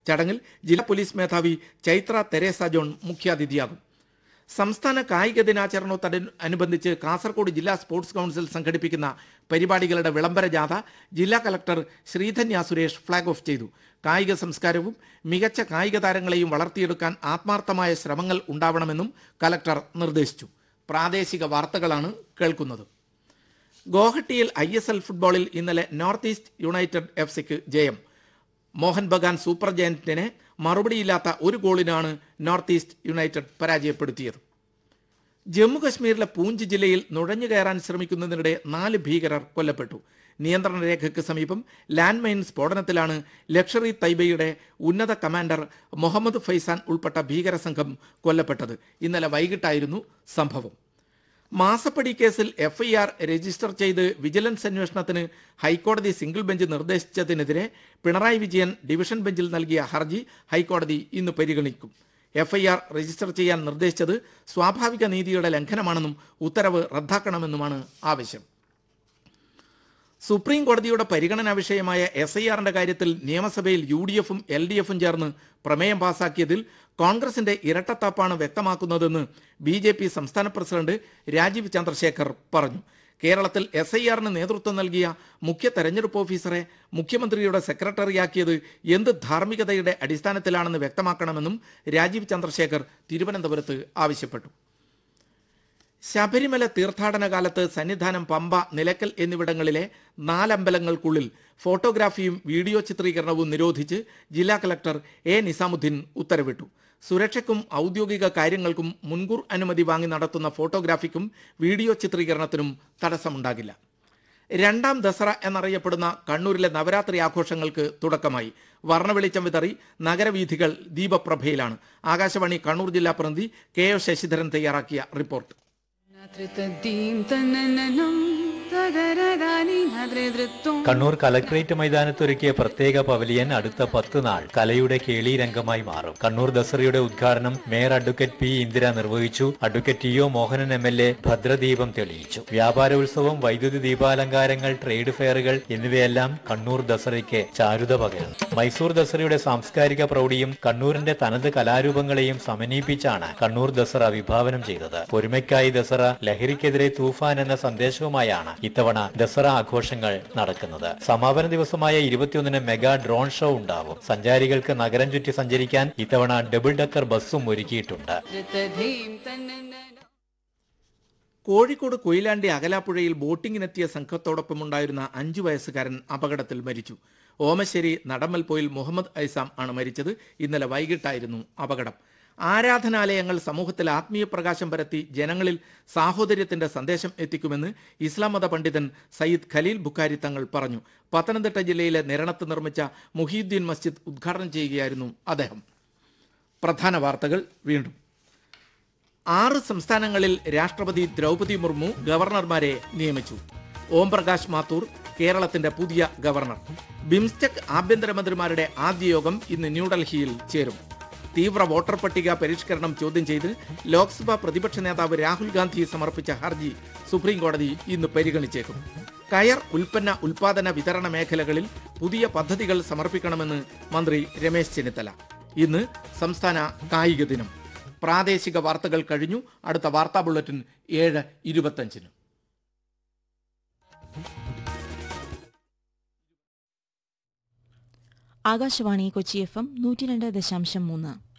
ചടങ്ങിൽ ജില്ലാ പോലീസ് മേധാവി ചൈത്ര തെരേസ ജോൺ മുഖ്യാതിഥിയാകും സംസ്ഥാന കായിക ദിനാചരണത്തോടനുബന്ധിച്ച് കാസർഗോഡ് ജില്ലാ സ്പോർട്സ് കൗൺസിൽ സംഘടിപ്പിക്കുന്ന പരിപാടികളുടെ വിളംബര ജാഥ ജില്ലാ collector Sreedhanya Suresh flag off ചെയ്തു കായിക സംസ്കാരവും മികച്ച കായിക താരങ്ങളെയും വളർത്തിയെടുക്കാൻ ആത്മാർത്ഥമായ ശ്രമങ്ങൾ ഉണ്ടാവണമെന്നും കലക്ടർ നിർദ്ദേശിച്ചു പ്രാദേശിക വാർത്തകളാണ് കേൾക്കുന്നത് ഗോഹട്ടിയിൽ ഐ എസ് എൽ ഫുട്ബോളിൽ ഇന്നലെ നോർത്ത് ഈസ്റ്റ് യുണൈറ്റഡ് എഫ് സിക്ക് ജയം മോഹൻ ബഗാൻ സൂപ്പർ ജയന്റിനെ മറുപടിയില്ലാത്ത ഒരു ഗോളിനാണ് നോർത്ത് ഈസ്റ്റ് യുണൈറ്റഡ് പരാജയപ്പെടുത്തിയത് ജമ്മു കശ്മീരിലെ പൂഞ്ച് ജില്ലയിൽ നുഴഞ്ഞു കയറാൻ ശ്രമിക്കുന്നതിനിടെ നാല് ഭീകരർ കൊല്ലപ്പെട്ടു നിയന്ത്രണ രേഖയ്ക്ക് സമീപം ലാൻഡ് മൈൻ സ്ഫോടനത്തിലാണ് ലക്ഷറി തൈബയുടെ ഉന്നത കമാൻഡർ മുഹമ്മദ് ഫൈസാൻ ഉൾപ്പെട്ട ഭീകര സംഘം കൊല്ലപ്പെട്ടത് ഇന്നലെ വൈകിട്ടായിരുന്നു സംഭവം മാസപ്പടി കേസിൽ എഫ്ഐആർ രജിസ്റ്റർ ചെയ്ത് വിജിലൻസ് അന്വേഷണത്തിന് ഹൈക്കോടതി സിംഗിൾ ബെഞ്ച് നിർദ്ദേശിച്ചതിനെതിരെ പിണറായി വിജയൻ ഡിവിഷൻ ബെഞ്ചിൽ നൽകിയ ഹർജി ഹൈക്കോടതി ഇന്ന് പരിഗണിക്കും എഫ്ഐആർ രജിസ്റ്റർ ചെയ്യാൻ നിർദ്ദേശിച്ചത് സ്വാഭാവിക നീതിയുടെ ലംഘനമാണെന്നും ഉത്തരവ് റദ്ദാക്കണമെന്നുമാണ് ആവശ്യം സുപ്രീം കോടതിയുടെ പരിഗണനാ വിഷയമായ എസ് ഐ ആറിന്റെ കാര്യത്തിൽ നിയമസഭയിൽ യു ഡി എഫും എൽ ഡി എഫും ചേർന്ന് പ്രമേയം പാസാക്കിയതിൽ കോൺഗ്രസിന്റെ ഇരട്ടത്താപ്പാണ് വ്യക്തമാക്കുന്നതെന്ന് ബി ജെ പി സംസ്ഥാന പ്രസിഡന്റ് രാജീവ് ചന്ദ്രശേഖർ പറഞ്ഞു കേരളത്തിൽ എസ് ഐ ആറിന് നേതൃത്വം നൽകിയ മുഖ്യ തെരഞ്ഞെടുപ്പ് ഓഫീസറെ മുഖ്യമന്ത്രിയുടെ സെക്രട്ടറിയാക്കിയത് എന്ത് ധാർമ്മികതയുടെ അടിസ്ഥാനത്തിലാണെന്ന് വ്യക്തമാക്കണമെന്നും രാജീവ് ചന്ദ്രശേഖർ തിരുവനന്തപുരത്ത് ആവശ്യപ്പെട്ടു ശബരിമല തീർത്ഥാടന കാലത്ത് സന്നിധാനം പമ്പ നിലക്കൽ എന്നിവിടങ്ങളിലെ നാലമ്പലങ്ങൾക്കുള്ളിൽ ഫോട്ടോഗ്രാഫിയും വീഡിയോ ചിത്രീകരണവും നിരോധിച്ച് ജില്ലാ കലക്ടർ എ നിസാമുദ്ദീൻ ഉത്തരവിട്ടു സുരക്ഷയ്ക്കും ഔദ്യോഗിക കാര്യങ്ങൾക്കും മുൻകൂർ അനുമതി വാങ്ങി നടത്തുന്ന ഫോട്ടോഗ്രാഫിക്കും വീഡിയോ ചിത്രീകരണത്തിനും തടസ്സമുണ്ടാകില്ല രണ്ടാം ദസറ എന്നറിയപ്പെടുന്ന കണ്ണൂരിലെ നവരാത്രി ആഘോഷങ്ങൾക്ക് തുടക്കമായി വർണ്ണവെളിച്ചം വിതറി നഗരവീഥികൾ ദീപപ്രഭയിലാണ് ആകാശവാണി കണ്ണൂർ ജില്ലാ പ്രതിനിധി കെ ഒ ശശിധരൻ തയ്യാറാക്കിയ റിപ്പോർട്ട് നൃത്തദീം തന്നനനം തദരദാനി നദ്രദൃത്വം കണ്ണൂർ കലക്ട്രേറ്റ് മൈതാനത്തൊരുക്കിയ പ്രത്യേക പവലിയൻ അടുത്ത പത്ത് നാൾ കലയുടെ കേളി രംഗമായി മാറും കണ്ണൂർ ദസറയുടെ ഉദ്ഘാടനം മേയർ അഡ്വക്കേറ്റ് പി ഇന്ദിര നിർവഹിച്ചു advocate T O Mohanan M L A ഭദ്രദീപം തെളിയിച്ചു വ്യാപാര ഉത്സവം വൈദ്യുതി ദീപാലങ്കാരങ്ങൾ ട്രേഡ് ഫെയറുകൾ എന്നിവയെല്ലാം കണ്ണൂർ ദസറയ്ക്ക് ചാരുത പകരുന്നു മൈസൂർ ദസറയുടെ സാംസ്കാരിക പ്രൗഢിയും കണ്ണൂരിന്റെ തനത് കലാരൂപങ്ങളെയും സമന്വയിപ്പിച്ചാണ് കണ്ണൂർ ദസറ വിഭാവനം ചെയ്തത് ഒരുമയ്ക്കായി ദസറ ലഹരിക്കെതിരെ തൂഫാൻ എന്ന സന്ദേശവുമായാണ് ഇത്തവണ ദസറ ആഘോഷങ്ങൾ നടക്കുന്നത് സമാപന ദിവസമായ ഇരുപത്തിയൊന്നിന് മെഗാ ഡ്രോൺ ഷോ ഉണ്ടാവും സഞ്ചാരികൾക്ക് നഗരം ചുറ്റി സഞ്ചരിക്കാൻ ഇത്തവണ ഡബിൾ ഡക്കർ ബസ്സും ഒരുക്കിയിട്ടുണ്ട് നൃത്തദീം തന്നനനം കോഴിക്കോട് കൊയിലാണ്ടി അകലാപ്പുഴയിൽ ബോട്ടിങ്ങിനെത്തിയ സംഘത്തോടൊപ്പമുണ്ടായിരുന്ന അഞ്ചു വയസ്സുകാരൻ അപകടത്തിൽ മരിച്ചു ഓമശ്ശേരി നടമ്മൽപോയിൽ മുഹമ്മദ് ഐസാം ആണ് മരിച്ചത് ഇന്നലെ വൈകിട്ടായിരുന്നു അപകടം ആരാധനാലയങ്ങൾ സമൂഹത്തിൽ ആത്മീയ പ്രകാശം പരത്തി ജനങ്ങളിൽ സാഹോദര്യത്തിന്റെ സന്ദേശം എത്തിക്കുമെന്ന് ഇസ്ലാം മത പണ്ഡിതൻ സയ്യിദ് ഖലീൽ ബുഖാരി തങ്ങൾ പറഞ്ഞു പത്തനംതിട്ട ജില്ലയിലെ നിരണത്ത് നിർമ്മിച്ച മുഹീദ്ദീൻ മസ്ജിദ് ഉദ്ഘാടനം ചെയ്യുകയായിരുന്നു അദ്ദേഹം പ്രധാന വാർത്തകൾ വീണ്ടും ആറ് സംസ്ഥാനങ്ങളിൽ രാഷ്ട്രപതി ദ്രൗപതി മുർമു ഗവർണർമാരെ നിയമിച്ചു ഓം പ്രകാശ് മാത്തൂർ കേരളത്തിന്റെ പുതിയ ഗവർണർ ബിംസ്റ്റെക് ആഭ്യന്തരമന്ത്രിമാരുടെ ആദ്യ യോഗം ഇന്ന് ന്യൂഡൽഹിയിൽ ചേരും തീവ്ര വോട്ടർ പട്ടിക പരിഷ്കരണം ചോദ്യം ചെയ്ത് ലോക്സഭാ പ്രതിപക്ഷ നേതാവ് രാഹുൽ ഗാന്ധി സമർപ്പിച്ച ഹർജി സുപ്രീം കോടതി ഇന്ന് പരിഗണിച്ചേക്കും കയർ ഉൽപ്പന്ന ഉൽപാദന വിതരണ മേഖലകളിൽ പുതിയ പദ്ധതികൾ സമർപ്പിക്കണമെന്ന് മന്ത്രി രമേശ് ചെന്നിത്തല ഇന്ന് സംസ്ഥാന കായിക ദിനം പ്രാദേശിക വാർത്തകൾ കഴിഞ്ഞു അടുത്ത വാർത്താ ബുള്ളറ്റിൻ ഏഴ് ഇരുപത്തഞ്ചിന് ആകാശവാണി കൊച്ചി എഫ് എം നൂറ്റി രണ്ട് ദശാംശം മൂന്ന്